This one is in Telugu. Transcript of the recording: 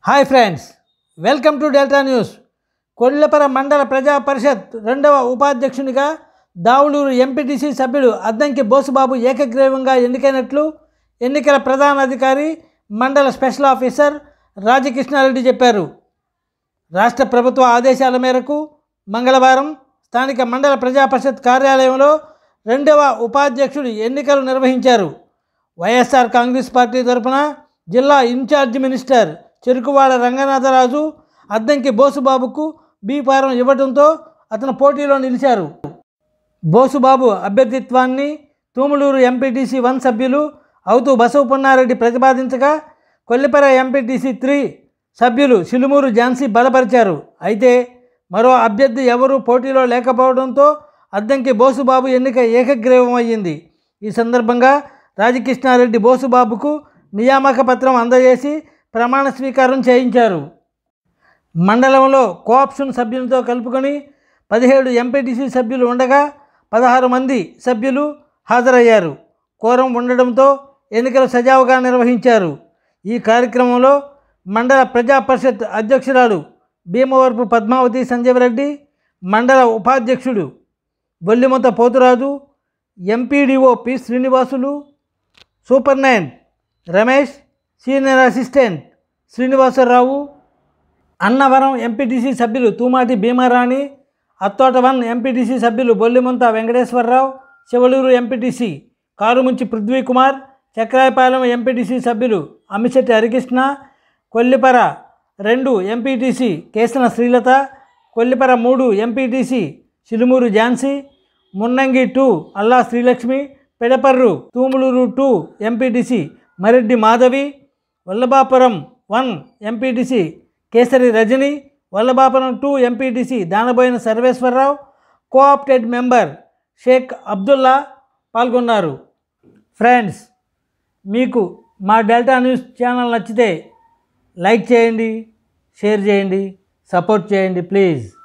hi friends welcome to Delta News Kollipara మండల ప్రజా పరిషత్ రెండవ ఉపాధ్యక్షునిగా దావులూరు ఎంపీటీసీ సభ్యుడు అద్దంకి బోసుబాబు ఏకగ్రీవంగా ఎన్నికైనట్లు ఎన్నికల ప్రధాన అధికారి మండల స్పెషల్ ఆఫీసర్ రాజకృష్ణారెడ్డి చెప్పారు రాష్ట్ర ప్రభుత్వ ఆదేశాల మేరకు మంగళవారం స్థానిక మండల ప్రజా పరిషత్ కార్యాలయంలో రెండవ ఉపాధ్యక్షుడు ఎన్నికలు నిర్వహించారు వైఎస్ఆర్ కాంగ్రెస్ పార్టీ తరఫున జిల్లా ఇన్ఛార్జి మినిస్టర్ చెరుకువాడ రంగనాథరాజు అద్దంకి బోసుబాబుకు బీ ఫారం ఇవ్వడంతో అతను పోటీలో నిలిచారు బోసుబాబు అభ్యర్థిత్వాన్ని తూములూరు ఎంపీటీసీ వన్ సభ్యులు అవుతూ బసవపున్నారెడ్డి ప్రతిపాదించగా కొల్లిపర ఎంపీటీసీ త్రీ సభ్యులు సిలుమూరు ఝాన్సీ బలపరిచారు అయితే మరో అభ్యర్థి ఎవరూ పోటీలో లేకపోవడంతో అద్దంకి బోసుబాబు ఎన్నిక ఏకగ్రీవం అయ్యింది ఈ సందర్భంగా రాజకృష్ణారెడ్డి బోసుబాబుకు నియామక పత్రం అందజేసి ప్రమాణ స్వీకారం చేయించారు మండలంలో కోఆప్షన్ సభ్యులతో కలుపుకొని పదిహేడు ఎంపీటీసీ సభ్యులు ఉండగా పదహారు మంది సభ్యులు హాజరయ్యారు కోరం ఉండడంతో ఎన్నికలు సజావుగా నిర్వహించారు ఈ కార్యక్రమంలో మండల ప్రజా పరిషత్ అధ్యక్షురాలు భీమవరపు పద్మావతి సంజీవరెడ్డి మండల ఉపాధ్యక్షుడు Bollimontha Poturaju MPDO P Srinivasulu superintendent Ramesh senior assistant Srinivasarao Annavaram MPTC సభ్యులు తూమాటి భీమారాణి అత్తోట వన్ ఎంపీటీసీ సభ్యులు బొల్లిమంత వెంకటేశ్వరరావు శివలూరు ఎంపీటీసీ కారుముంచి పృథ్వీ కుమార్ చక్రాయపాలెం ఎంపీటీసీ సభ్యులు అమిశెట్టి హరికృష్ణ కొల్లిపర రెండు ఎంపీటీసీ కేసన శ్రీలత కొల్లిపర మూడు MPTC Chilumuru Jhansi Munnangi two Alla Srilakshmi Pedaparru Tumuluru two MPTC Mareddy Madhavi Vallabhapuram one MPTC Kesari Rajani Vallabhapuram two MPTC Danaboina Sarveswararao coopted member Shaik Abdullah పాల్గొన్నారు ఫ్రెండ్స్ మీకు మా డెల్టా న్యూస్ ఛానల్ నచ్చితే లైక్ చేయండి షేర్ చేయండి సపోర్ట్ చేయండి ప్లీజ్